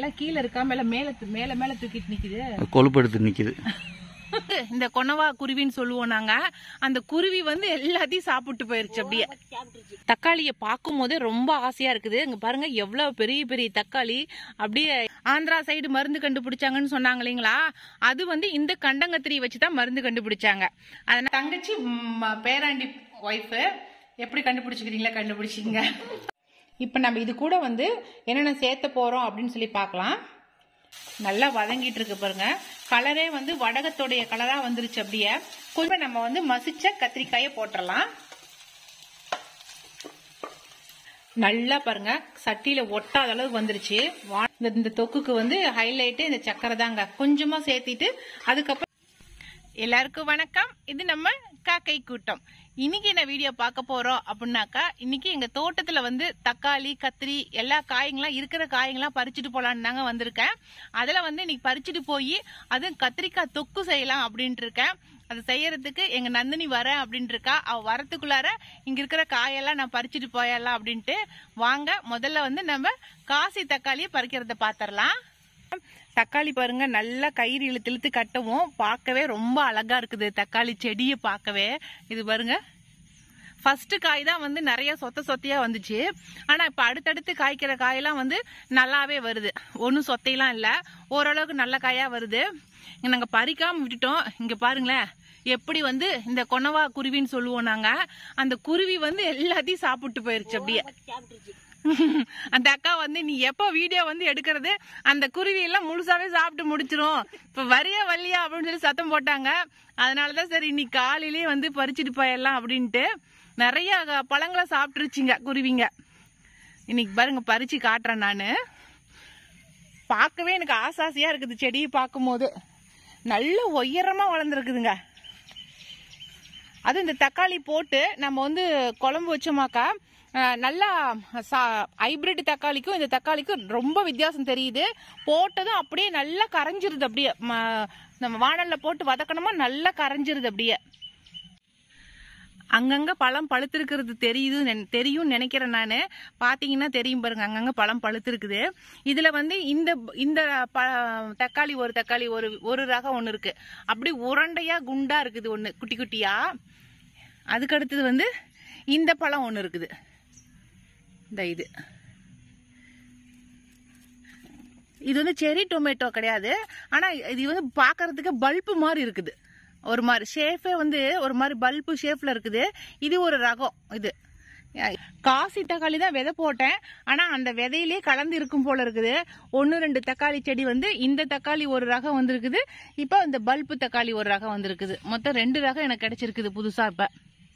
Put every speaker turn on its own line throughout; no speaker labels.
எல்லாம் கீழே இருக்காம எல்லாம் மேல தூ- மேல மேல தூக்கிட்டு நிக்குது
கொழுப்பு எடுத்து நிக்குது
இந்த கொனவா குருவின்னு சொல்லுவோம் நாங்க அந்த குருவி வந்து எல்லாத்தையும் சாப்பிட்டு போயிருச்சு அப்படியே தக்காளியை பார்க்கும் போதே ரொம்ப ஆசையா இருக்குது இங்க பாருங்க எவ்வளவு பெரிய பெரிய தக்காளி அப்படியே ஆந்திரா சைடு மருந்து கண்டுபிடிச்சாங்கன்னு சொன்னாங்க இல்லைங்களா அது வந்து இந்த கண்டங்கத்திரி வச்சு தான் மருந்து கண்டுபிடிச்சாங்க அதனால தங்கச்சி ம், பேராண்டி ஒய்ஃபு எப்படி கண்டுபிடிச்சிக்கிறீங்களா கண்டுபிடிச்சிங்க இப்போ நம்ம இது கூட வந்து என்னென்ன சேர்த்த போறோம் அப்படின்னு சொல்லி பார்க்கலாம் நல்லா வதங்கிட்டு இருக்கு பாருங்க கலரே வந்து வடகத்தோடைய கலரா வந்துருச்சு அப்படியே கொஞ்சம் நம்ம வந்து மசிச்ச கத்திரிக்காயை போட்டுடலாம் நல்லா பாருங்க சட்டியில ஒட்டாத அளவுக்கு வந்துருச்சு வா- இந்த- இந்த தொக்குக்கு வந்து ஹைலைட் இந்த சக்கரை தாங்க கொஞ்சமா சேர்த்திட்டு அதுக்கப்புறம் எல்லாருக்கும் வணக்கம் இது நம்ம காக்கை கூட்டம் இன்னைக்கு என்ன வீடியோ பார்க்க போறோம் அப்படின்னாக்கா இன்னைக்கு எங்க தோட்டத்துல வந்து தக்காளி கத்திரி எல்லா காய்ங்களாம் இருக்கிற காய்ங்களாம் பறிச்சுட்டு போலான்னு தாங்க வந்திருக்கேன் அதுல வந்து இன்னைக்கு பறிச்சுட்டு போய் அதுவும் கத்திரிக்காய் தொக்கு செய்யலாம் அப்படின்ட்டு இருக்கேன் அது செய்யறதுக்கு எங்க நந்தினி வரேன் அப்படின்ட்டு இருக்கா அவ வரத்துக்குள்ளார இங்க இருக்கிற காயெல்லாம் நான் பறிச்சுட்டு போயிடலாம் அப்படின்ட்டு வாங்க முதல்ல வந்து நம்ம காசி தக்காளியை பறிக்கிறத பாத்திரலாம் தக்காளி பாருங்க நல்லா கயிறு இழுத்து இழுத்து கட்டவும் பார்க்கவே ரொம்ப அழகா இருக்குது தக்காளி செடியை பார்க்கவே இது பாருங்க ஃபர்ஸ்ட் காய் தான் வந்து நிறைய சொத்த சொத்தையா வந்துச்சு ஆனா இப்ப அடுத்தடுத்து காய்க்கிற காயெல்லாம் வந்து நல்லாவே வருது ஒன்றும் சொத்தையெல்லாம் இல்ல ஓரளவுக்கு நல்ல காயா வருது இங்க நாங்க பறிக்காம விட்டுட்டோம் இங்க பாருங்களேன் எப்படி வந்து இந்த கொனவா குருவின்னு சொல்லுவோம் நாங்க அந்த குருவி வந்து எல்லாத்தையும் சாப்பிட்டு போயிருச்சு அப்படியே அந்த அக்கா வந்து நீ எப்போ வீடியோ வந்து எடுக்கிறது அந்த குருவி எல்லாம் முழுசாவே சாப்பிட்டு முடிச்சிரும் இப்ப வரியா வள்ளியா அப்படின்னு சொல்லி சத்தம் போட்டாங்க அதனாலதான் சரி இன்னைக்கு காலையிலேயே வந்து பறிச்சுட்டு போயிடலாம் அப்படின்ட்டு நிறைய க- பழங்களை சாப்பிட்டுருச்சுங்க குருவிங்க இன்னைக்கு பாருங்க பறிச்சு காட்டுறேன் நானு பார்க்கவே எனக்கு ஆசாசியா இருக்குது செடியை பார்க்கும்போது நல்ல உயரமா வளர்ந்துருக்குதுங்க அது இந்த தக்காளி போட்டு நம்ம வந்து குழம்பு வச்சோமாக்கா அஹ், நல்லா ஹைபிரிட் தக்காளிக்கும் இந்த தக்காளிக்கும் ரொம்ப வித்தியாசம் தெரியுது போட்டதும் அப்படியே நல்லா கரைஞ்சிருது அப்படியே ம- நம்ம வானல்ல போட்டு வதக்கணுமா நல்லா கரைஞ்சிருது அப்படியே அங்கங்க பழம் பழுத்திருக்கிறது தெரியுது நென- தெரியும் நினைக்கிறேன் நான் பாத்தீங்கன்னா தெரியும் பாருங்க அங்கங்க பழம் பழுத்திருக்குது இதுல வந்து இந்த இந்த ப- தக்காளி ஒரு தக்காளி ஒரு ஒரு ரகம் ஒன்று இருக்கு அப்படி உருண்டையா குண்டா இருக்குது ஒன்று குட்டி குட்டியா அதுக்கு அடுத்தது வந்து இந்த பழம் ஒன்று இருக்குது இந்த இது இது வந்து செரி டொமேட்டோ கிடையாது ஆனா இது வந்து பார்க்கறதுக்கு பல்பு மாதிரி இருக்குது ஒரு மாதிரி ஷேஃபே வந்து ஒரு மாதிரி பல்பு ஷேப்ல இருக்குது இது ஒரு ரகம் இது காசி தக்காளி தான் விதை போட்டேன் ஆனா அந்த விதையிலே கலந்து இருக்கும் போல இருக்குது ஒன்னு ரெண்டு தக்காளி செடி வந்து இந்த தக்காளி ஒரு ரகம் வந்திருக்குது இப்போ இந்த பல்பு தக்காளி ஒரு ரகம் வந்திருக்குது மொத்தம் ரெண்டு ரகம் எனக்கு கிடைச்சிருக்குது புதுசா இப்ப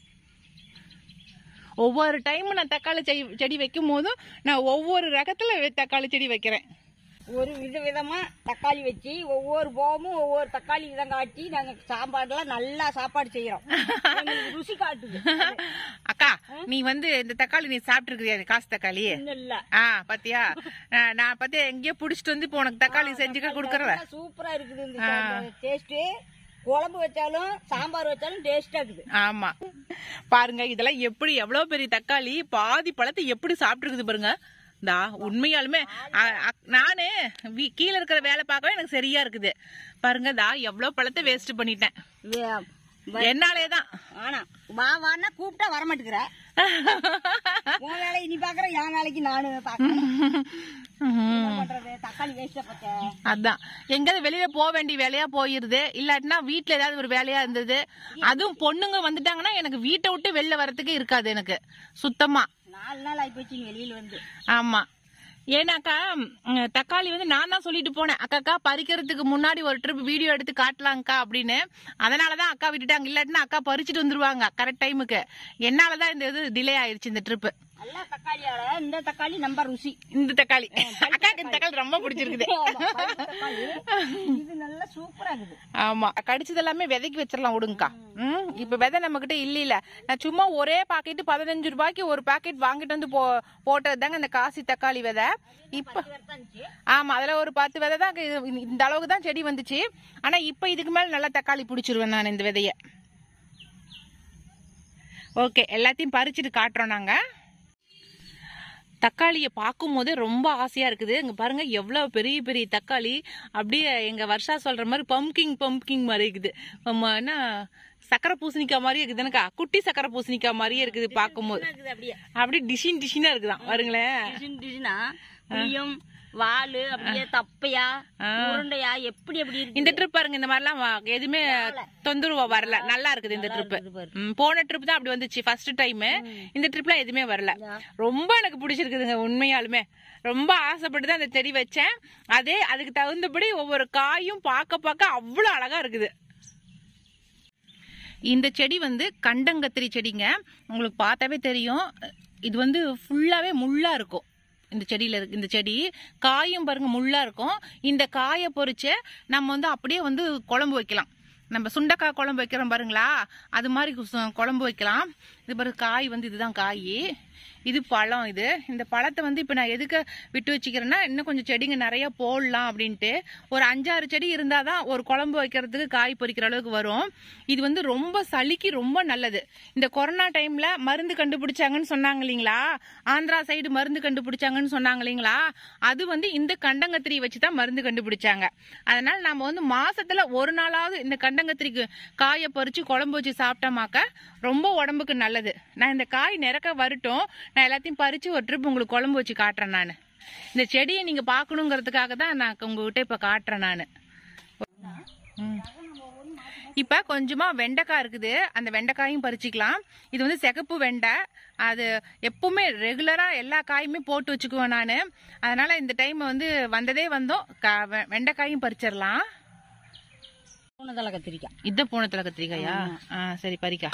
ஒவ்வொரு டைம் நான் தக்காளி செடி செடி வைக்கும் போதும் நான் ஒவ்வொரு ரகத்துல வெ- தக்காளி செடி வைக்கிறேன்
ஒரு வித விதமா தக்காளி வச்சு ஒவ்வொரு போகமும் ஒவ்வொரு தக்காளி விதம் காட்டி நாங்க சாப்பாடுலாம் நல்லா சாப்பாடு செய்யறோம் எங்களுக்கு ருசி காட்டுது
அக்கா நீ வந்து இந்த தக்காளி நீ சாப்பிட்டு காசு தக்காளி
இன்னும் இல்ல
ஆ பாத்தியா நான் நான் பாத்தியா எங்கேயோ புடிச்சிட்டு வந்து இப்போ உனக்கு தக்காளி செஞ்சுக்க குடுக்கறல
நல்லா சூப்பரா இருக்குது இந்த டேஸ்ட் குழம்பு வச்சாலும் சாம்பார் வச்சாலும் டேஸ்டா இருக்குது
ஆமா பாருங்க இதெல்லாம் எப்படி எவ்வளவு பெரிய தக்காளி பாதி பழத்தை எப்படி சாப்பிட்டுருக்குது பாருங்க தா உண்மையாலுமே அ- அ- நானு வீ- கீழ இருக்கிற வேலை பார்க்கவே எனக்கு சரியா இருக்குது பாருங்க தா எவ்வளவு பழத்தை வேஸ்ட் பண்ணிட்டேன்
வே-
என்னாலேதான்
ஆனா வா வான்னா கூப்பிட்டா வரமாட்டேங்கிற உன் வேலையை நீ பாக்குற என் வேலைக்கு நானு பாக்குறேன் என்ன பண்றது தக்காளி வேஸ்ட பத்த
அதான் எங்கயாவது வெளியில போக வேண்டிய வேலையா போயிருது இல்லாட்டினா வீட்ல ஏதாவது ஒரு வேலையா இருந்தது அதுவும் பொண்ணுங்க வந்துட்டாங்கன்னா எனக்கு வீட்டை விட்டு வெளில வரதுக்கு இருக்காது எனக்கு சுத்தமா
நாலு நாள் ஆயிப்போச்சு நீ வெளியில வந்து
ஆமா ஏன்னாக்கா ம், தக்காளி வந்து நான் தான் சொல்லிட்டு போனேன் அக்காக்கா பறிக்கிறதுக்கு முன்னாடி ஒரு ட்ரிப் வீடியோ எடுத்து காட்டலாம்க்கா அப்படின்னு அதனாலதான் அக்கா விட்டுட்டாங்க இல்லாட்டினா அக்கா பறிச்சுட்டு வந்துருவாங்க கரெக்ட் டைமுக்கு என்னாலதான் இந்த இது டிலே ஆயிருச்சு இந்த ட்ரிப்
நல்லா தக்காளியோட இந்த தக்காளி நம்ம ருசி
இந்த தக்காளி அக்காக்கு இந்த தக்காளி ரொம்ப பிடிச்சிருக்குது
ஆமா, பழுத்த தக்காளி. இது நல்லா சூப்பரா இருக்குது
ஆமா கடிச்சது எல்லாமே விதைக்கு வச்சிடலாம் விடுங்கக்கா ம் இப்ப விதை நம்ம கிட்ட இல்ல இல்ல நான் சும்மா ஒரே பாக்கெட் பதினஞ்சு ரூபாய்க்கு ஒரு பாக்கெட் வாங்கிட்டு வந்து போ போட்டது தாங்க இந்த காசி தக்காளி விதை இப்ப
இருந்துச்சு.
ஆமா அதுல ஒரு பத்து விதை தான் இது- இந்த அளவுக்கு தான் செடி வந்துச்சு ஆனா இப்ப இதுக்கு மேல நல்லா தக்காளி பிடிச்சிருவேன் நான் இந்த விதைய ஓகே எல்லாத்தையும் பறிச்சுட்டு காட்டுறோம் நாங்க தக்காளியை பார்க்கும் போதே ரொம்ப ஆசையா இருக்குது இங்க பாருங்க எவ்வளவு பெரிய பெரிய தக்காளி அப்படியே எங்க வருஷா சொல்ற மாதிரி பம்கிங் பம்கிங் மாதிரி இருக்குது நம்ம என்ன சக்கரை பூசணிக்காய் மாதிரியே இருக்குது எனக்கா குட்டி சக்கரை பூசணிக்காய் மாதிரியே இருக்குது பார்க்கும்போது
இருக்குது அப்படியே
அப்படியே டிஷின் டிஷினா இருக்குதான் பாருங்களேன்
டிசைன் டிசைனா புளியும் வாலு அப்படியே தப்பையா உருண்டையா எப்படி எப்படி இருக்கு
இந்த ட்ரிப் பாருங்க இந்த மாதிரிலாம் வா- எதுவுமே தொந்தரவு வரல நல்லா இருக்குது இந்த ட்ரிப்
இருக்குது பாரு.
போன ட்ரிப் தான் அப்படி வந்துச்சு ஃபர்ஸ்ட் டைம் இந்த ட்ரிப்லாம் எதுவுமே வரல ரொம்ப எனக்கு பிடிச்சிருக்குதுங்க உண்மையாலுமே ரொம்ப ஆசைப்பட்டு தான் அந்த செடி வச்சேன் அதே அதுக்கு தகுந்தபடி ஒவ்வொரு காயும் பார்க்க பார்க்க அவ்வளோ அழகா இருக்குது இந்த செடி வந்து கண்டங்கத்திரி செடிங்க உங்களுக்கு பார்த்தாவே தெரியும் இது வந்து ஃபுல்லாவே முள்ளா இருக்கும் இந்த செடியில இருக்கு இந்த செடி காயும் பாருங்க முள்ளா இருக்கும் இந்த காயை பொறிச்சு நம்ம வந்து அப்படியே வந்து குழம்பு வைக்கலாம் நம்ம சுண்டைக்காய் குழம்பு வைக்கிறோம் பாருங்களா அது மாதிரி குச- குழம்பு வைக்கலாம் இது பாரு காய் வந்து இதுதான் காய் இது பழம் இது இந்த பழத்தை வந்து இப்போ நான் எதுக்கு விட்டு வச்சுக்கிறேன்னா இன்னும் கொஞ்சம் செடிங்க நிறைய போடலாம் அப்படின்ட்டு ஒரு அஞ்சாறு செடி இருந்தால் தான் ஒரு குழம்பு வைக்கிறதுக்கு காய் பறிக்கிற அளவுக்கு வரும் இது வந்து ரொம்ப சளிக்கு ரொம்ப நல்லது இந்த கொரோனா டைம்ல மருந்து கண்டுபிடிச்சாங்கன்னு சொன்னாங்க இல்லைங்களா ஆந்திரா சைடு மருந்து கண்டுபிடிச்சாங்கன்னு சொன்னாங்க இல்லைங்களா அது வந்து இந்த கண்டங்கத்திரி வச்சு தான் மருந்து கண்டுபிடிச்சாங்க அதனால நாம வந்து மாசத்துல ஒரு நாளாவது இந்த கண்டங்கத்திரிக்கு காயை பறிச்சு குழம்பு வச்சு சாப்பிட்டோமாக்க ரொம்ப உடம்புக்கு நல்லது நான் இந்த காய் நிறக்க வரட்டும் நான் எல்லாத்தையும் பறிச்சு ஒரு ட்ரிப் உங்களுக்கு குழம்பு வச்சு காட்டுறேன் நான் இந்த செடியை நீங்க பார்க்கணுங்கிறதுக்காக தான் நான் உங்ககிட்ட இப்ப காட்டுறேன் நான் இப்ப கொஞ்சமா வெண்டைக்காய் இருக்குது அந்த வெண்டைக்காயும் பறிச்சுக்கலாம் இது வந்து சிகப்பு வெண்டை அது எப்பவுமே ரெகுலரா எல்லா காயுமே போட்டு வச்சுக்குவேன் நான் அதனால இந்த டைம் வந்து வந்ததே வந்தோம் கா- வெ- வெண்டைக்காயும் பறிச்சிடலாம்
பூனதலை கத்திரிக்காய்
இத போனத்துல கத்திரிக்காயா ஆ சரி பறிக்கா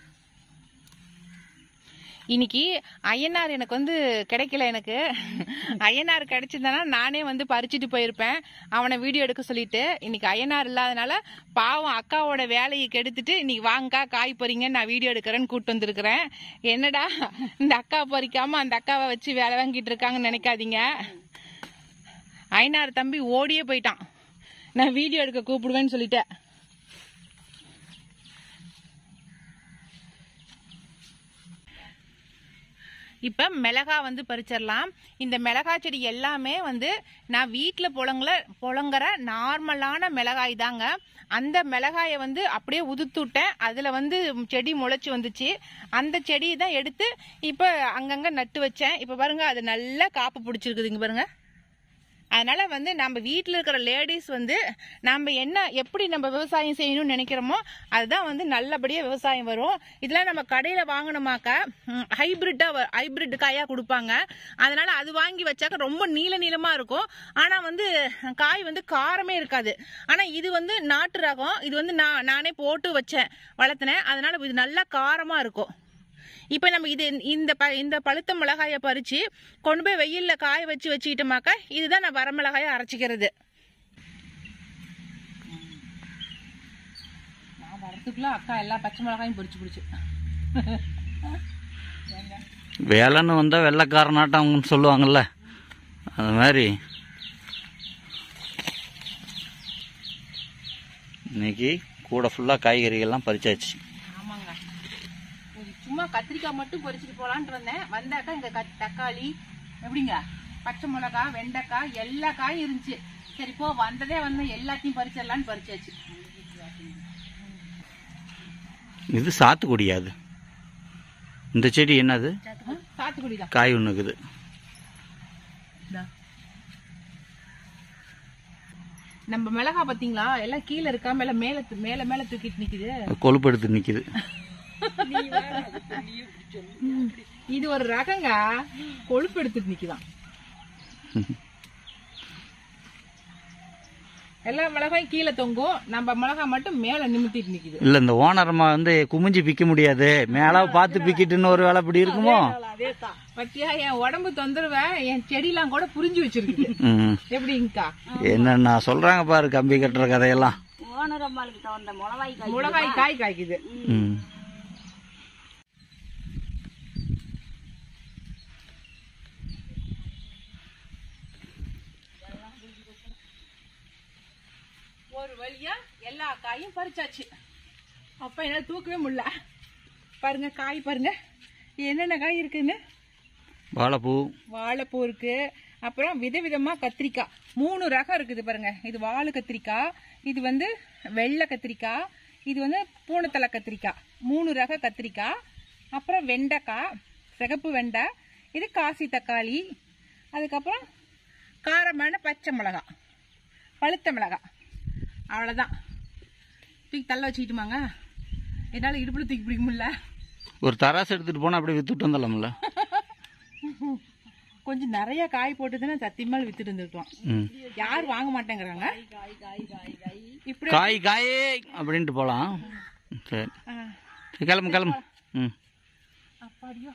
இன்னைக்கு ஐயனார் எனக்கு வந்து கிடைக்கல எனக்கு ஐயனார் கிடைச்சிருந்தானா நானே வந்து பறிச்சுட்டு போயிருப்பேன் அவனை வீடியோ எடுக்க சொல்லிட்டு இன்னைக்கு ஐயனார் இல்லாதனால பாவம் அக்காவோட வேலையை கெடுத்துட்டு இன்னைக்கு வாங்கக்கா காய் பறிங்க நான் வீடியோ எடுக்கிறேன்னு கூட்டு வந்திருக்கிறேன் என்னடா இந்த அக்கா பறிக்காம அந்த அக்காவை வச்சு வேலை வாங்கிட்டு இருக்காங்கன்னு நினைக்காதீங்க ஐயனார் தம்பி ஓடியே போயிட்டான் நான் வீடியோ எடுக்க கூப்பிடுவேன்னு சொல்லிட்டேன் இப்போ மிளகா வந்து பறிச்சிடலாம் இந்த மிளகாய் செடி எல்லாமே வந்து நான் வீட்டில் புழங்குற புழங்குற நார்மலான மிளகாய் தாங்க அந்த மிளகாயை வந்து அப்படியே உதுத்து விட்டேன் அதில் வந்து செடி முளைச்சி வந்துச்சு அந்த செடியை தான் எடுத்து இப்போ அங்கங்கே நட்டு வச்சேன் இப்போ பாருங்க அது நல்லா காப்பு பிடிச்சிருக்குதுங்க பாருங்க அதனால வந்து நம்ம வீட்டில் இருக்கிற லேடிஸ் வந்து நம்ம என்ன எப்படி நம்ம விவசாயம் செய்யணும்னு நினைக்கிறோமோ அதுதான் வந்து நல்லபடியாக விவசாயம் வரும் இதெல்லாம் நம்ம கடையில் வாங்கினோமாக்கா ஹைபிரிட்டாக ஹைபிரிட் காயாக கொடுப்பாங்க அதனால அது வாங்கி வச்சாக்க ரொம்ப நீள நீளமாக இருக்கும் ஆனால் வந்து காய் வந்து காரமே இருக்காது ஆனால் இது வந்து நாட்டு ரகம் இது வந்து நான் நானே போட்டு வச்சேன் வளர்த்தினேன் அதனால இது நல்லா காரமாக இருக்கும் இப்போ நம்ம இது இந்த ப இந்த பழுத்த மிளகாயை பறித்து கொண்டு போய் வெயிலில் காய வச்சு வச்சுக்கிட்டோமாக்கா இதுதான் நான் வரமிளகாயை அரைச்சிக்கிறது நான் வரத்துக்குள்ள அக்கா எல்லா பச்சை மிளகாயும் பொரிச்சு பிடிச்சி
வேலைன்னு வந்தால் வெள்ளைக்காரனாட்டம்னு சொல்லுவாங்கல்ல அது மாதிரி இன்னைக்கு கூட ஃபுல்லாக காய்கறிகள்லாம் பறிச்சாச்சு
ஆமாங்க ஒரு சும்மா கத்திரிக்காய் மட்டும் பொரிச்சிட்டு போலான்ட்டு வந்தேன் வந்தாக்கா இங்க கத்- தக்காளி எப்படிங்க பச்சை மிளகாய் வெண்டைக்காய் எல்லா காயும் இருந்துச்சு சரி போ வந்ததே வந்து எல்லாத்தையும் பறிச்சிடலான்னு பறிச்சாச்சு
இது சாத்துக்குடியா அது இந்த செடி என்னது
சாத்துக்குடி தான்
காய் ஒன்று இருக்குது
நம்ம மிளகா பாத்தீங்களா எல்லாம் கீழே இருக்காம எல்லாம் மேல தூ- மேல மேல தூக்கிட்டு நிக்குது
கொழுப்பு எடுத்து நிற்கிது
இது ஒரு ரகங்க கொழுப்பு எடுத்துட்டு நிக்குதான் எல்லா மிளகாயும் கீழே தொங்கும் நம்ம மிளகா மட்டும் மேல நிமித்திட்டு நிக்குது
இல்லை இந்த ஓனரம்மா வந்து குமிஞ்சு பிக்க முடியாது மேலே பார்த்து பிக்கிட்டுன்னு ஒரு வேலை இப்படி இருக்குமோ
பத்தியா என் உடம்பு தொந்தரவ என் செடியெல்லாம் கூட புரிஞ்சு வச்சிருக்கு
ம்
எப்படிங்கக்கா
என்னென்ன சொல்கிறாங்க பாரு கம்பி கட்டுற கதையெல்லாம்
ஓனர் அம்மாளுக்கு தகுந்த மிளகாய் காய்
மிளகாய் காய் காய்க்குது
ம்
ஒரு வழியா எல்லா காயும் பறிச்சாச்சு அப்ப என்னால தூக்கவே முடியல பாருங்க காய் பாருங்க என்னென்ன காய் இருக்குன்னு
வாழைப்பூ
வாழைப்பூ இருக்கு அப்புறம் விதவிதமா கத்திரிக்காய் மூணு ரகம் இருக்குது பாருங்க இது வாழு கத்திரிக்காய் இது வந்து வெள்ளை கத்திரிக்காய் இது வந்து பூனத்தலை கத்திரிக்காய் மூணு ரக கத்திரிக்காய் அப்புறம் வெண்டைக்காய் சிகப்பு வெண்டை இது காசி தக்காளி அதுக்கப்புறம் காரமான பச்சை மிளகாய் பழுத்த மிளகாய் அவ்வளோதான் தூக்கி தள்ள வச்சுக்கிட்டுமாங்க என்னால் இடுப்புல தூக்கி பிடிக்க முடியல
ஒரு தராசு எடுத்துட்டு போனா அப்படியே வித்துட்டு வந்துடலாம்ல
கொஞ்சம் நிறைய காய் போட்டுதுன்னா சத்தியமால் வித்துட்டு இருந்துருக்கலாம்
ம்
யார் வாங்க மாட்டேங்கிறாங்க இப்படி
காய் காயே அப்படின்ட்டு போகலாம் சரி
ஆ,
சரி, கிளம்பு கிளம்பு ம்
அப்பாடியோ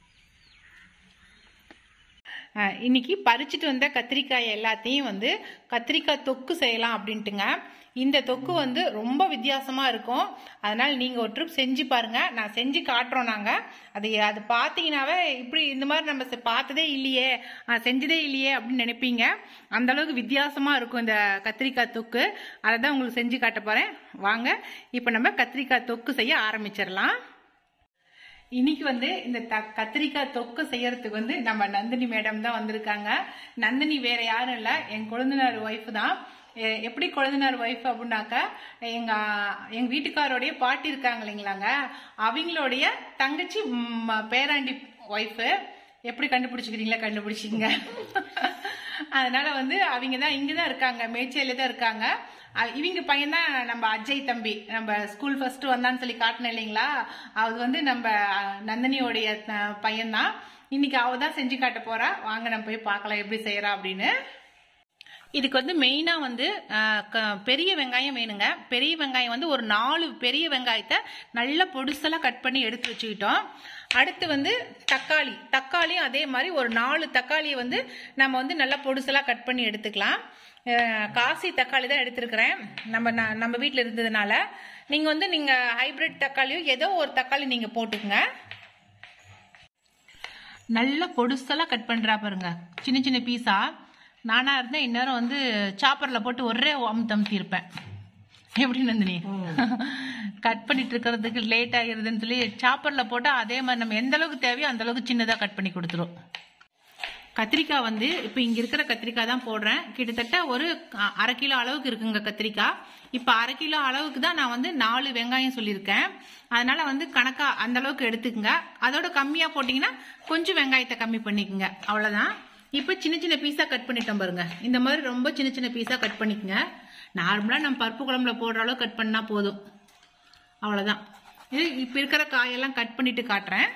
ஆ, இன்னைக்கு பறிச்சுட்டு வந்த கத்திரிக்காய் எல்லாத்தையும் வந்து கத்திரிக்காய் தொக்கு செய்யலாம் அப்படின்ட்டுங்க இந்த தொக்கு வந்து ரொம்ப வித்தியாசமா இருக்கும் அதனால நீங்க ஒரு ட்ரிப் செஞ்சு பாருங்க நான் செஞ்சு காட்டுறோம் நாங்க அது அது பார்த்தீங்கன்னாவே இப்படி இந்த மாதிரி நம்ம செ- பார்த்ததே இல்லையே ஆ, செஞ்சதே இல்லையே அப்படின்னு நினைப்பீங்க அந்த அளவுக்கு வித்தியாசமா இருக்கும் இந்த கத்திரிக்காய் தொக்கு அதை தான் உங்களுக்கு செஞ்சு காட்ட போறேன் வாங்க இப்போ நம்ம கத்திரிக்காய் தொக்கு செய்ய ஆரம்பிச்சிடலாம் இன்னைக்கு வந்து இந்த த கத்திரிக்காய் தொக்கு செய்யறதுக்கு வந்து நம்ம நந்தினி மேடம் தான் வந்திருக்காங்க நந்தினி வேற யாரும் இல்ல என் கொழுந்தனார் ஒய்ஃப் தான் எ- எப்படி கொழுந்தனார் ஒய்ஃப் அப்படின்னாக்கா எங்க எங்க வீட்டுக்காரோடைய பாட்டி இருக்காங்க இல்லைங்களாங்க அவங்களுடைய தங்கச்சி ம், பேராண்டி ஒய்ஃபு எப்படி கண்டுபிடிச்சிக்கிறீங்களா கண்டுபிடிச்சிங்க அதனால வந்து அவங்க தான் இங்க தான் இருக்காங்க மேச்சேரியில தான் இருக்காங்க அ- இவங்க பையன் தான் நம்ம அஜய் தம்பி நம்ம ஸ்கூல் ஃபர்ஸ்ட் வந்தான்னு சொல்லி காட்டினேன் இல்லைங்களா அது வந்து நம்ம அ, நந்தினியோடைய பையன் தான் இன்னைக்கு அவ தான் செஞ்சு காட்ட போறா வாங்க நம்ம போய் பார்க்கலாம் எப்படி செய்யறா அப்படின்னு இதுக்கு வந்து மெயினாக வந்து அஹ், க- பெரிய வெங்காயம் வேணுங்க பெரிய வெங்காயம் வந்து ஒரு நாலு பெரிய வெங்காயத்தை நல்லா பொடுசெல்லாம் கட் பண்ணி எடுத்து வச்சுக்கிட்டோம் அடுத்து வந்து தக்காளி தக்காளியும் அதே மாதிரி ஒரு நாலு தக்காளியை வந்து நம்ம வந்து நல்லா பொடுசெல்லாம் கட் பண்ணி எடுத்துக்கலாம் அஹ், காசி தக்காளி தான் எடுத்திருக்கிறேன் நம்ம ந- நம்ம வீட்டில் இருந்ததுனால நீங்கள் வந்து நீங்கள் ஹைபிரிட் தக்காளியோ ஏதோ ஒரு தக்காளி நீங்கள் போட்டுக்கங்க நல்ல பொடுசெல்லாம் கட் பண்றா பாருங்க சின்ன சின்ன பீஸா நானா இருந்தா இந்நேரம் வந்து சாப்பர்ல போட்டு ஒரே அமுத்து அமுத்தி இருப்பேன் எப்படி நந்தினி கட் பண்ணிட்டு இருக்கிறதுக்கு லேட் ஆகிருதுன்னு சொல்லி சாப்பர்ல போட்டா அதே மாதிரி நம்ம எந்த அளவுக்கு தேவையோ அந்த அளவுக்கு சின்னதா கட் பண்ணி கொடுத்துரும் கத்திரிக்காய் வந்து இப்போ இங்க இருக்கிற கத்திரிக்காய் தான் போடுறேன் கிட்டத்தட்ட ஒரு அ- அரை கிலோ அளவுக்கு இருக்குங்க கத்திரிக்காய் இப்போ அரை கிலோ அளவுக்கு தான் நான் வந்து நாலு வெங்காயம் சொல்லியிருக்கேன் அதனால வந்து கணக்கா அந்த அளவுக்கு எடுத்துக்கங்க அதோட கம்மியா போட்டீங்கன்னா கொஞ்சம் வெங்காயத்தை கம்மி பண்ணிக்கோங்க அவ்வளவுதான் இப்போ சின்ன சின்ன பீஸா கட் பண்ணிட்டோம் பாருங்க இந்த மாதிரி ரொம்ப சின்ன சின்ன பீஸா கட் பண்ணிக்கங்க நார்மலா நம்ம பருப்பு குழம்புல போடுற அளவு கட் பண்ணா போதும் அவ்வளவுதான் இது இப்போ இருக்கிற காயெல்லாம் கட் பண்ணிட்டு காட்டுறேன்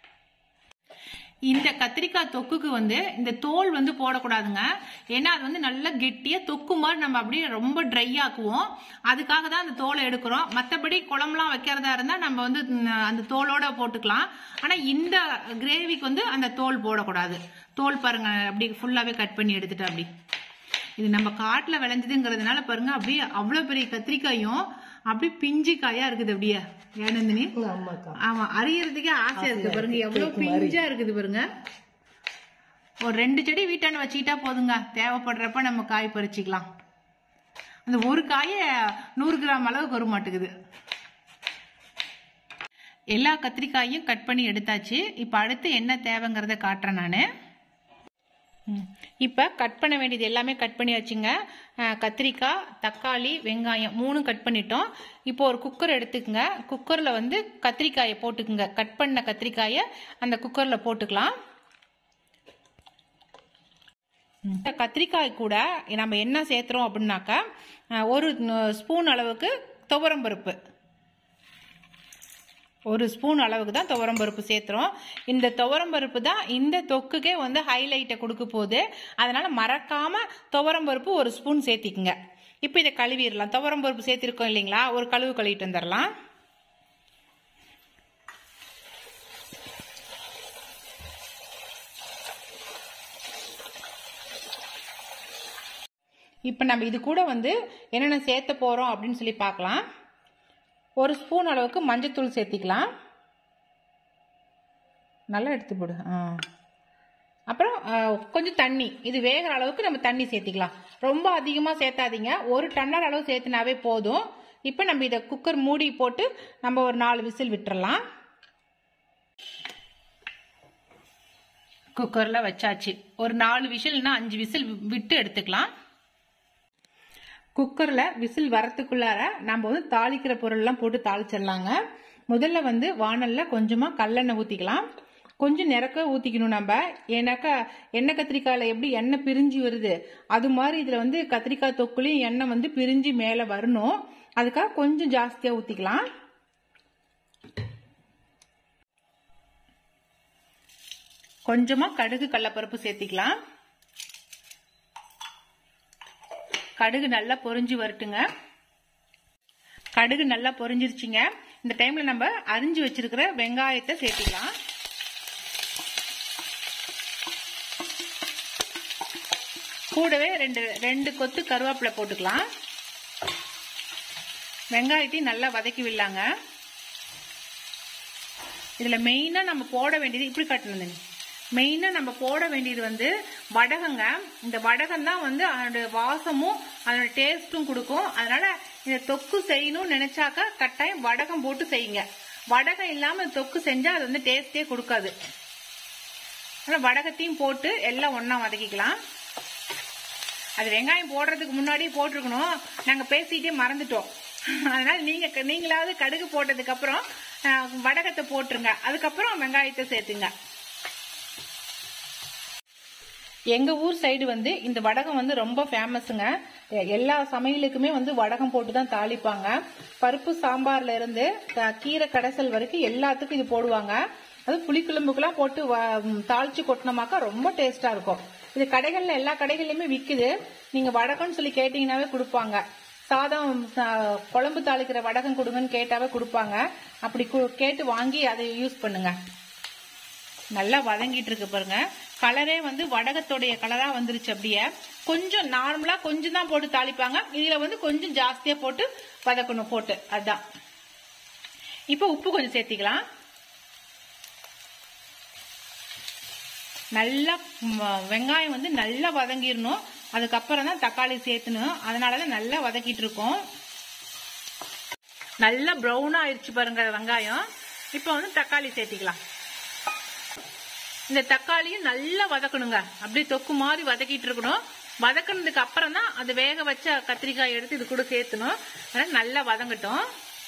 இந்த கத்திரிக்காய் தொக்குக்கு வந்து இந்த தோல் வந்து போடக்கூடாதுங்க ஏன்னா அது வந்து நல்லா கெட்டியா தொக்கு மாதிரி நம்ம அப்படியே ரொம்ப ட்ரை ஆக்குவோம் அதுக்காக தான் அந்த தோலை எடுக்கிறோம் மற்றபடி குழம்புலாம் வைக்கிறதா இருந்தா நம்ம வந்து ம், அந்த தோலோட போட்டுக்கலாம் ஆனா இந்த கிரேவிக்கு வந்து அந்த தோல் போடக்கூடாது தோல் பாருங்க அப்படி ஃபுல்லாவே கட் பண்ணி எடுத்துட்டு அப்படி இது நம்ம காட்டுல விளைஞ்சதுங்கிறதுனால பாருங்க அப்படியே அவ்வளவு பெரிய கத்திரிக்காயும் அப்படியே பிஞ்சு காயா இருக்குது அப்படியே ஏனந்தினி ஆமா அறியறதுக்கே ஆசையா இருக்கு பாருங்க எவ்வளவு பிஞ்சா இருக்குது பாருங்க ஒரு ரெண்டு செடி வீட்டாண்ட வச்சுக்கிட்டா போதுங்க தேவைப்படுறப்ப நம்ம காய் பறிச்சுக்கலாம் அந்த ஒரு காய நூறு கிராம் அளவுக்கு வர மாட்டேங்குது எல்லா கத்திரிக்காயும் கட் பண்ணி எடுத்தாச்சு இப்போ அடுத்து என்ன தேவைங்கிறத காட்டுறேன் நான் இப்போ கட் பண்ண வேண்டியது எல்லாமே கட் பண்ணியாச்சுங்க அஹ், கத்திரிக்காய் தக்காளி வெங்காயம் மூணும் கட் பண்ணிட்டோம் இப்போ ஒரு குக்கர் எடுத்துக்கங்க குக்கரில் வந்து கத்திரிக்காயை போட்டுக்குங்க கட் பண்ண கத்திரிக்காயை அந்த குக்கரில் போட்டுக்கலாம் இந்த கத்திரிக்காய் கூட நம்ம என்ன சேர்த்துறோம் அப்படின்னாக்கா அஹ், ஒரு ஸ்பூன் அளவுக்கு துவரம் பருப்பு ஒரு ஸ்பூன் அளவுக்கு தான் துவரம் பருப்பு சேர்த்துறோம் இந்த துவரம் பருப்பு தான் இந்த தொக்குக்கே வந்து ஹைலைட்டை கொடுக்க போகுது அதனால மறக்காம துவரம் பருப்பு ஒரு ஸ்பூன் சேர்த்திக்குங்க இப்போ இதை கழுவிடலாம் துவரம் பருப்பு சேர்த்திருக்கோம் இல்லைங்களா ஒரு கழுவு கழுவிட்டு வந்துடலாம் இப்போ நம்ம இது கூட வந்து என்னென்ன சேர்த்த போகிறோம் அப்படின்னு சொல்லி பார்க்கலாம் ஒரு ஸ்பூன் அளவுக்கு மஞ்சத்தூள் சேர்த்திக்கலாம் நல்லா எடுத்து போடு ஆ அப்புறம் ஆ, கொஞ்சம் தண்ணி இது வேகிற அளவுக்கு நம்ம தண்ணி சேர்த்திக்கலாம் ரொம்ப அதிகமாக சேர்த்தாதீங்க ஒரு டம்ளர் அளவு சேர்த்துனாவே போதும் இப்போ நம்ம இதை குக்கர் மூடி போட்டு நம்ம ஒரு நாலு விசில் விட்டுறலாம் குக்கர்ல வச்சாச்சு ஒரு நாலு விசில்னா அஞ்சு விசில் வி- விட்டு எடுத்துக்கலாம் குக்கர்ல விசில் வரத்துக்குள்ளார நம்ம வந்து தாளிக்கிற பொருள்லாம் போட்டு தாளிச்சிடலாங்க முதல்ல வந்து வானல்ல கொஞ்சமா கல்லெண்ணெய் ஊத்திக்கலாம் கொஞ்சம் நிறக்க ஊத்திக்கணும் நம்ம ஏன்னாக்கா எண்ணெய் கத்திரிக்காயில எப்படி எண்ணெய் பிரிஞ்சு வருது அது மாதிரி இதுல வந்து கத்திரிக்காய் தொக்குலையும் எண்ணெய் வந்து பிரிஞ்சு மேல வரணும் அதுக்காக கொஞ்சம் ஜாஸ்தியா ஊத்திக்கலாம் கொஞ்சமா கடுகு கடலப்பருப்பு சேர்த்திக்கலாம் கடுகு நல்லா பொரிஞ்சு வரட்டுங்க கடுகு நல்லா பொரிஞ்சிருச்சுங்க இந்த டைம்ல நம்ம அரிஞ்சு வச்சிருக்கிற வெங்காயத்தை சேர்த்திக்கலாம் கூடவே ரெண்டு ரெண்டு கொத்து கருவேப்பிலை போட்டுக்கலாம் வெங்காயத்தையும் நல்லா வதக்கி விடலாங்க இதுல மெயினா நம்ம போட வேண்டியது இப்படி கட்டணும் மெயினா நம்ம போட வேண்டியது வந்து வடகங்க இந்த வடகம் தான் வந்து அதனுடைய வாசமும் அதோட டேஸ்ட்டும் கொடுக்கும் அதனால இந்த தொக்கு செய்யணும்னு நினைச்சாக்கா கட்டாயம் வடகம் போட்டு செய்யுங்க வடகம் இல்லாம தொக்கு செஞ்சா அது வந்து டேஸ்டே கொடுக்காது அதனால வடகத்தையும் போட்டு எல்லாம் ஒண்ணா வதக்கிக்கலாம் அது வெங்காயம் போடுறதுக்கு முன்னாடி போட்டிருக்கணும் நாங்க பேசிட்டே மறந்துட்டோம் அதனால நீங்க நீங்களாவது கடுகு போட்டதுக்கு அப்புறம் அஹ், வடகத்தை போட்டுருங்க அதுக்கப்புறம் வெங்காயத்தை சேர்த்துங்க எங்க ஊர் சைடு வந்து இந்த வடகம் வந்து ரொம்ப ஃபேமஸுங்க எ- எல்லா சமையலுக்குமே வந்து வடகம் போட்டு தான் தாளிப்பாங்க பருப்பு சாம்பார்ல இருந்து க- கீரை கடைசல் வரைக்கும் எல்லாத்துக்கும் இது போடுவாங்க அது புளிக்குழம்புக்கெல்லாம் போட்டு வ- ம், தாளிச்சு கொட்டினமாக்கா ரொம்ப டேஸ்டா இருக்கும் இது கடைகள்ல எல்லா கடைகள்லயுமே விக்குது நீங்க வடகம்னு சொல்லி கேட்டீங்கன்னாவே கொடுப்பாங்க சாதம் ச- குழம்பு தாளிக்கிற வடகம் கொடுங்கன்னு கேட்டாவே கொடுப்பாங்க அப்படி கு- கேட்டு வாங்கி அதை யூஸ் பண்ணுங்க நல்லா வதங்கிட்டு இருக்கு பாருங்க கலரே வந்து வடகத்துடைய கலரா வந்துருச்சு அப்படியே கொஞ்சம் நார்மலா கொஞ்சம் தான் போட்டு தாளிப்பாங்க இதுல வந்து கொஞ்சம் ஜாஸ்தியா போட்டு வதக்கணும் போட்டு அதான் இப்போ உப்பு கொஞ்சம் சேர்த்திக்கலாம் நல்லா ம், வெங்காயம் வந்து நல்லா வதங்கிடணும் அதுக்கப்புறம் தான் தக்காளி சேர்த்தணும் அதனாலதான் நல்லா வதக்கிட்டு இருக்கோம் நல்லா ப்ரௌனா ஆயிடுச்சு பாருங்க வெங்காயம் இப்போ வந்து தக்காளி சேர்த்திக்கலாம் இந்த தக்காளியும் நல்லா வதக்கணுங்க அப்படியே தொக்கு மாதிரி வதக்கிட்டு இருக்கணும் வதக்குனதுக்கு அப்புறம் தான் அது வேக வச்ச கத்திரிக்காய் எடுத்து இது கூட சேர்த்தணும் அதனால நல்லா வதங்கட்டும்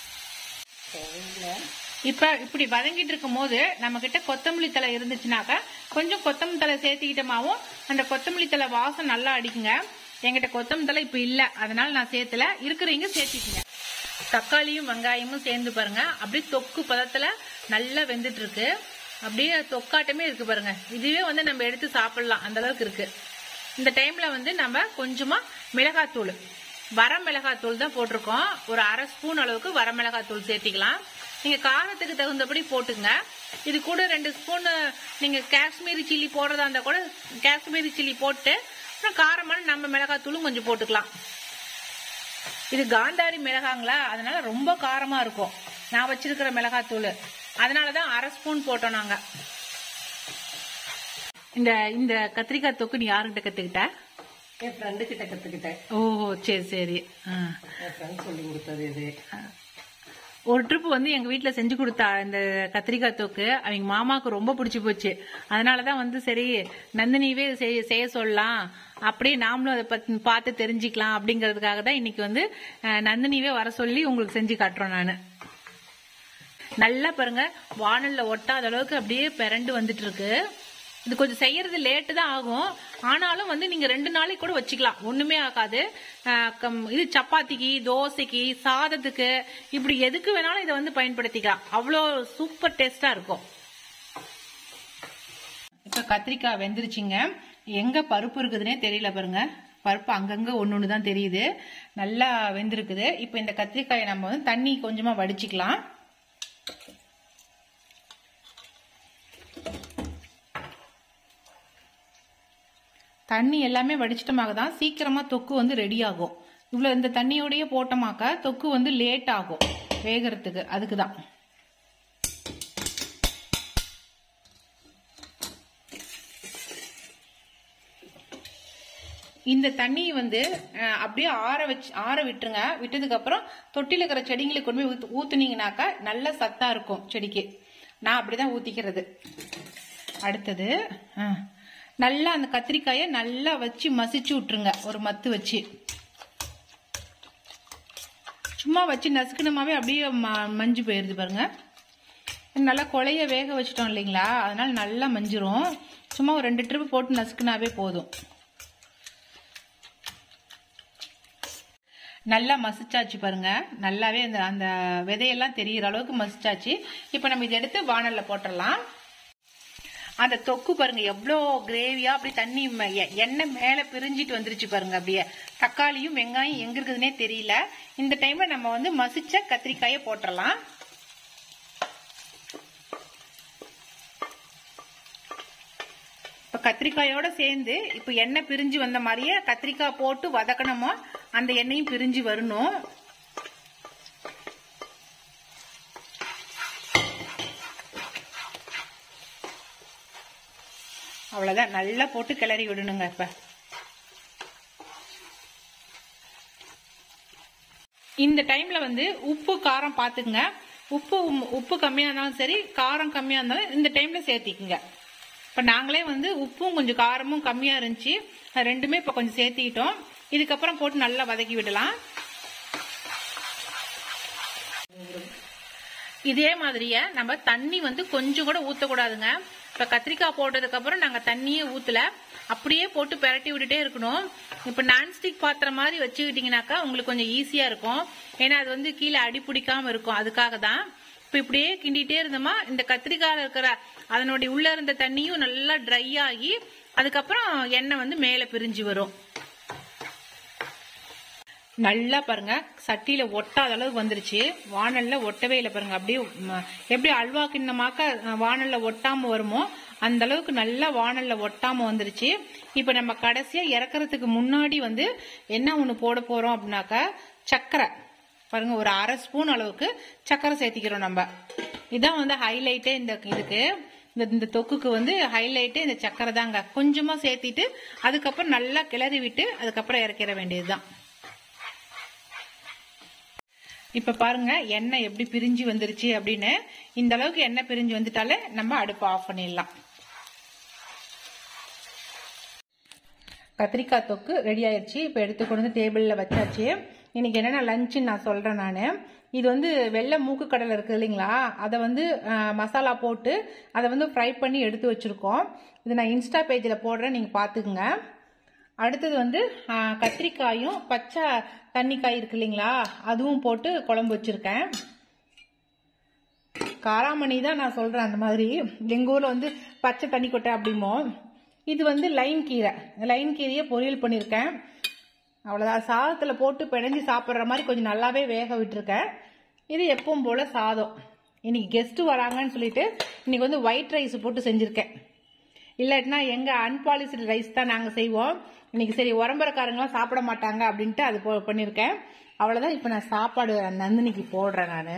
இப்ப இப்படி வதங்கிட்டு இருக்கும் போது நம்ம கிட்ட கொத்தமல்லி தலை இருந்துச்சுனாக்கா கொஞ்சம் கொத்தமல்லி தலை சேர்த்துக்கிட்டமாவும் அந்த கொத்தமல்லி தலை வாசம் நல்லா அடிக்குங்க என்கிட்ட கொத்தமல்லி தலை இப்ப இல்ல அதனால நான் சேர்த்துல இருக்கிறவங்க சேர்த்திக்கங்க தக்காளியும் வெங்காயமும் சேர்ந்து பாருங்க அப்படியே தொக்கு பதத்துல நல்லா வெந்துட்டு இருக்கு அப்படியே தொக்காட்டமே இருக்கு பாருங்க இதுவே வந்து நம்ம எடுத்து சாப்பிடலாம் அந்த அளவுக்கு இருக்கு இந்த டைம்ல வந்து நம்ம கொஞ்சமா மிளகாத்தூள் வர மிளகாத்தூள் தான் போட்டிருக்கோம் ஒரு அரை ஸ்பூன் அளவுக்கு வர மிளகாத்தூள் சேர்த்திக்கலாம் நீங்க காரத்துக்கு தகுந்தபடி போட்டுங்க இது கூட ரெண்டு ஸ்பூன் நீங்க காஷ்மீரி சில்லி போடுறதா இருந்தா கூட காஷ்மீரி சில்லி போட்டு அப்புறம் காரமான நம்ம மிளகாத்தூளும் கொஞ்சம் போட்டுக்கலாம் இது காந்தாரி மிளகாங்களா அதனால ரொம்ப காரமா இருக்கும் நான் வச்சிருக்கிற மிளகாத்தூள் அதனாலதான் அரை ஸ்பூன் போட்டோம் நாங்க இந்த இந்த கத்திரிக்காய் தொக்கு நீ யாருக்கிட்ட கத்துக்கிட்ட
என் ஃப்ரெண்டு கிட்ட கத்துக்கிட்டேன்
ஓ சரி சரி ஆ.
என் ஃப்ரெண்ட் சொல்லி கொடுத்தது இது
ஒரு ட்ரிப் வந்து எங்க வீட்ல செஞ்சு கொடுத்தா இந்த கத்திரிக்காய் தொக்கு அவங்க மாமாவுக்கு ரொம்ப பிடிச்சி போச்சு அதனாலதான் வந்து சரி நந்தினியவே செய்ய செய்ய சொல்லலாம் அப்படியே நாமளும் அதை பத்தி பார்த்து தெரிஞ்சுக்கலாம் அப்படிங்கறதுக்காக தான் இன்னைக்கு வந்து அஹ், நந்தினியவே வர சொல்லி உங்களுக்கு செஞ்சு காட்டுறோம் நானு நல்லா பாருங்க வானல்ல ஒட்டாத அளவுக்கு அப்படியே பிறண்டு வந்துட்டு இருக்கு இது கொஞ்சம் செய்யறது லேட்டு தான் ஆகும் ஆனாலும் வந்து நீங்க ரெண்டு நாளைக்கு கூட வச்சுக்கலாம் ஒண்ணுமே ஆகாது ஆஹ் கம்- இது சப்பாத்திக்கு தோசைக்கு சாதத்துக்கு இப்படி எதுக்கு வேணாலும் இதை வந்து பயன்படுத்திக்கலாம் அவ்வளோ சூப்பர் டேஸ்டா இருக்கும் இப்ப கத்திரிக்காய் வெந்துருச்சுங்க எங்க பருப்பு இருக்குதுன்னே தெரியல பாருங்க பருப்பு அங்கங்க ஒன்னு ஒன்று தான் தெரியுது நல்லா வெந்திருக்குது இப்போ இந்த கத்திரிக்காயை நம்ம வந்து தண்ணி கொஞ்சமா வடிச்சுக்கலாம் தண்ணி எல்லாமே வடிச்சிட்டமாக தான் சீக்கிரமா தொக்கு வந்து ரெடி ஆகும் இவ்வளோ இந்த தண்ணியோடயே போட்டோமாக்க தொக்கு வந்து லேட் ஆகும் வேகறதுக்கு அதுக்கு தான் இந்த தண்ணியை வந்து அஹ், அப்படியே ஆற வச்சு ஆற விட்டுருங்க விட்டதுக்கு அப்புறம் தொட்டில இருக்கிற செடிங்களுக்கு கொண்டு போய் ஊத்து- ஊத்துனீங்கனாக்கா நல்ல சத்தா இருக்கும் செடிக்கு நான் அப்படிதான் ஊத்திக்கிறது அடுத்தது ஆ, நல்லா அந்த கத்திரிக்காயை நல்லா வச்சு மசிச்சு விட்டுருங்க ஒரு மத்து வச்சு சும்மா வச்சு நசுக்கணுமாவே அப்படியே ம- மஞ்சு போயிருது பாருங்க நல்லா கொலைய வேக வச்சிட்டோம் இல்லைங்களா அதனால நல்லா மஞ்சிரும் சும்மா ஒரு ரெண்டு ட்ரிப் போட்டு நசுக்குனாவே போதும் நல்லா மசிச்சாச்சு பாருங்க நல்லாவே அந்த அந்த விதையெல்லாம் தெரியிற அளவுக்கு மசிச்சாச்சு இப்போ நம்ம இதை எடுத்து வானல்ல போட்டுடலாம் அந்த தொக்கு பாருங்க எவ்வளோ கிரேவியா அப்படி தண்ணி ம- எ- எண்ணெய் மேலே பிரிஞ்சிட்டு வந்துருச்சு பாருங்க அப்படியே தக்காளியும் வெங்காயம் எங்க இருக்குதுன்னே தெரியல இந்த டைம்ல நம்ம வந்து மசிச்ச கத்திரிக்காயை போட்டுடலாம் இப்போ கத்திரிக்காயோட சேர்ந்து இப்போ எண்ணெய் பிரிஞ்சு வந்த மாதிரியே கத்திரிக்காய் போட்டு வதக்கணுமோ அந்த எண்ணெயும் பிரிஞ்சு வரணும் அவ்வளோதான் நல்லா போட்டு கிளறி விடணுங்க இப்போ இந்த டைம்ல வந்து உப்பு காரம் பார்த்துக்குங்க உப்பு உப்பு கம்மியாக இருந்தாலும் சரி காரம் கம்மியாக இருந்தாலும் இந்த டைம்ல சேர்த்திக்குங்க இப்போ நாங்களே வந்து உப்பும் கொஞ்சம் காரமும் கம்மியாக இருந்துச்சு அது ரெண்டுமே இப்போ கொஞ்சம் சேர்த்திக்கிட்டோம் இதுக்கப்புறம் போட்டு நல்லா வதக்கி விடலாம் இதே மாதிரியே நம்ம தண்ணி வந்து கொஞ்சம் கூட ஊற்றக்கூடாதுங்க இப்போ கத்திரிக்காய் போட்டதுக்கு அப்புறம் நாங்கள் தண்ணியே ஊற்றல அப்படியே போட்டு பெரட்டி விட்டுட்டே இருக்கணும் இப்போ நான்ஸ்டிக் பாத்திரம் மாதிரி வச்சுக்கிட்டிங்கனாக்கா உங்களுக்கு கொஞ்சம் ஈஸியாக இருக்கும் ஏன்னா அது வந்து கீழே அடி பிடிக்காம இருக்கும் அதுக்காக தான் இப்போ இப்படியே கிண்டிகிட்டே இருந்தோமா இந்த கத்திரிக்காயில் இருக்கிற அதனுடைய உள்ள இருந்த தண்ணியும் நல்லா ட்ரை ஆகி அதுக்கப்புறம் எண்ணெய் வந்து மேலே பிரிஞ்சு வரும் நல்லா பாருங்க சட்டியில ஒட்டாத அளவுக்கு வந்துருச்சு வானல்ல ஒட்டவே இல்லை பாருங்க அப்படியே ம, எப்படி அல்வா கிண்ணமாக்க அஹ், வானல்ல ஒட்டாம வருமோ அந்த அளவுக்கு நல்லா வானல்ல ஒட்டாம வந்துருச்சு இப்ப நம்ம கடைசியா இறக்குறதுக்கு முன்னாடி வந்து என்ன ஒண்ணு போட போறோம் அப்படின்னாக்கா சர்க்கரை பாருங்க ஒரு அரை ஸ்பூன் அளவுக்கு சர்க்கரை சேர்த்திக்கிறோம் நம்ம இதான் வந்து ஹைலைட்டே இந்த இதுக்கு இந்த இந்த தொக்குக்கு வந்து ஹைலைட்டே இந்த சர்க்கரை தாங்க கொஞ்சமா சேர்த்திட்டு அதுக்கப்புறம் நல்லா கிளறி விட்டு அதுக்கப்புறம் இறக்கிற வேண்டியதுதான் இப்ப பாருங்க எண்ணெய் எப்படி பிரிஞ்சு வந்துருச்சு அப்படின்னு இந்த அளவுக்கு எண்ணெய் பிரிஞ்சு வந்துட்டாலே நம்ம அடுப்பு ஆஃப் பண்ணிடலாம் கத்திரிக்காய் தொக்கு ரெடி ஆயிடுச்சு இப்போ எடுத்து கொண்டு வந்து டேபிளில் வச்சாச்சு இன்னைக்கு என்னென்ன லஞ்சுன்னு நான் சொல்கிறேன் நான் இது வந்து வெள்ளை மூக்கு கடலை இருக்குது இல்லைங்களா அதை வந்து அஹ், மசாலா போட்டு அதை வந்து ஃப்ரை பண்ணி எடுத்து வச்சுருக்கோம் இது நான் இன்ஸ்டா பேஜில் போடுறேன் நீங்கள் பார்த்துக்குங்க அடுத்தது வந்து அஹ், கத்திரிக்காயும் பச்சை தண்ணிக்காய் இருக்கு இல்லைங்களா அதுவும் போட்டு குழம்பு வச்சுருக்கேன் காராமணி தான் நான் சொல்கிறேன் அந்த மாதிரி எங்கள் ஊரில் வந்து பச்சை தண்ணி கொட்டை அப்படிமோ இது வந்து லைன் கீரை லைன் கீரையை பொரியல் பண்ணியிருக்கேன் அவ்வளோதான் சாதத்தில் போட்டு பிணைஞ்சு சாப்பிட்ற மாதிரி கொஞ்சம் நல்லாவே வேக விட்டுருக்கேன் இது எப்பவும் போல் சாதம் இன்னைக்கு கெஸ்ட்டு வராங்கன்னு சொல்லிட்டு இன்னைக்கு வந்து ஒயிட் ரைஸ் போட்டு செஞ்சுருக்கேன் இல்லாட்டினா எங்கள் அன்பாலிஸ்டு ரைஸ் தான் நாங்கள் செய்வோம் இன்னைக்கு சரி உரம்பரக்காரங்களாம் சாப்பிட மாட்டாங்க அப்படின்ட்டு அது போ பண்ணியிருக்கேன் அவ்வளோதான் இப்போ நான் சாப்பாடு நந்தினிக்கு போடுறேன் நான்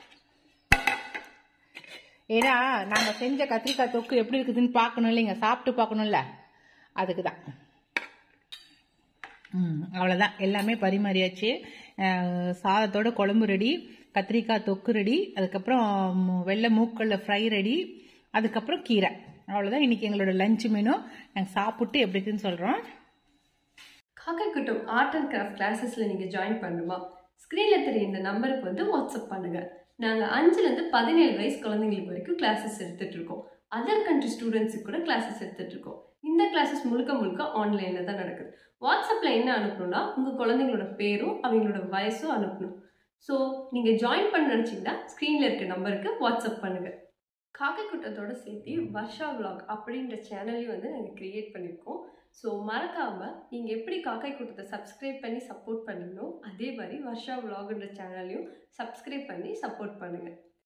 ஏன்னா நாம செஞ்ச கத்திரிக்காய் தொக்கு எப்படி இருக்குதுன்னு பார்க்கணும் இல்லைங்க சாப்பிட்டு பார்க்கணும்ல அதுக்கு தான் ம் அவ்வளோதான் எல்லாமே பரிமாறியாச்சு அஹ், சாதத்தோட குழம்பு ரெடி கத்திரிக்காய் தொக்கு ரெடி அதுக்கப்புறம் ம், வெள்ளை மூக்கல்ல ஃப்ரை ரெடி அதுக்கப்புறம் கீரை அவ்வளோதான் இன்னைக்கு எங்களோட லஞ்ச் மெனு நாங்கள் சாப்பிட்டு எப்படி இருக்குன்னு சொல்கிறோம்
காக்காக்குட்டம் ஆர்ட் அண்ட் கிராஃப்ட் கிளாஸஸில் நீங்கள் ஜாயின் பண்ணணுமா ஸ்க்ரீனில் தெரிய இந்த நம்பருக்கு வந்து வாட்ஸ்அப் பண்ணுங்கள் நாங்கள் அஞ்சுலேருந்து பதினேழு வயசு குழந்தைங்களுக்கு வரைக்கும் கிளாஸஸ் எடுத்துகிட்ருக்கோம் அதர் கண்ட்ரி ஸ்டூடெண்ட்ஸுக்கு கூட கிளாஸஸ் எடுத்துகிட்ருக்கோம் இந்த கிளாஸஸ் முழுக்க முழுக்க ஆன்லைனில் தான் நடக்குது வாட்ஸ்அப்பில் என்ன அனுப்பணும்னா உங்கள் குழந்தைங்களோட பேரும் அவங்களோட வயசும் அனுப்பணும் ஸோ நீங்கள் ஜாயின் பண்ண நினச்சிங்கன்னா ஸ்க்ரீனில் இருக்க நம்பருக்கு வாட்ஸ்அப் பண்ணுங்கள் காக்கை கூட்டத்தோட சேர்த்து வர்ஷா vlog அப்படின்ற சேனலையும் வந்து நாங்கள் க்ரியேட் பண்ணியிருக்கோம் ஸோ மறக்காமல் நீங்கள் எப்படி காக்கை கூட்டத்தை சப்ஸ்கிரைப் பண்ணி சப்போர்ட் பண்ணீங்களோ அதே மாதிரி வர்ஷா vlogன்ற சேனலையும் சப்ஸ்கிரைப் பண்ணி சப்போர்ட் பண்ணுங்கள்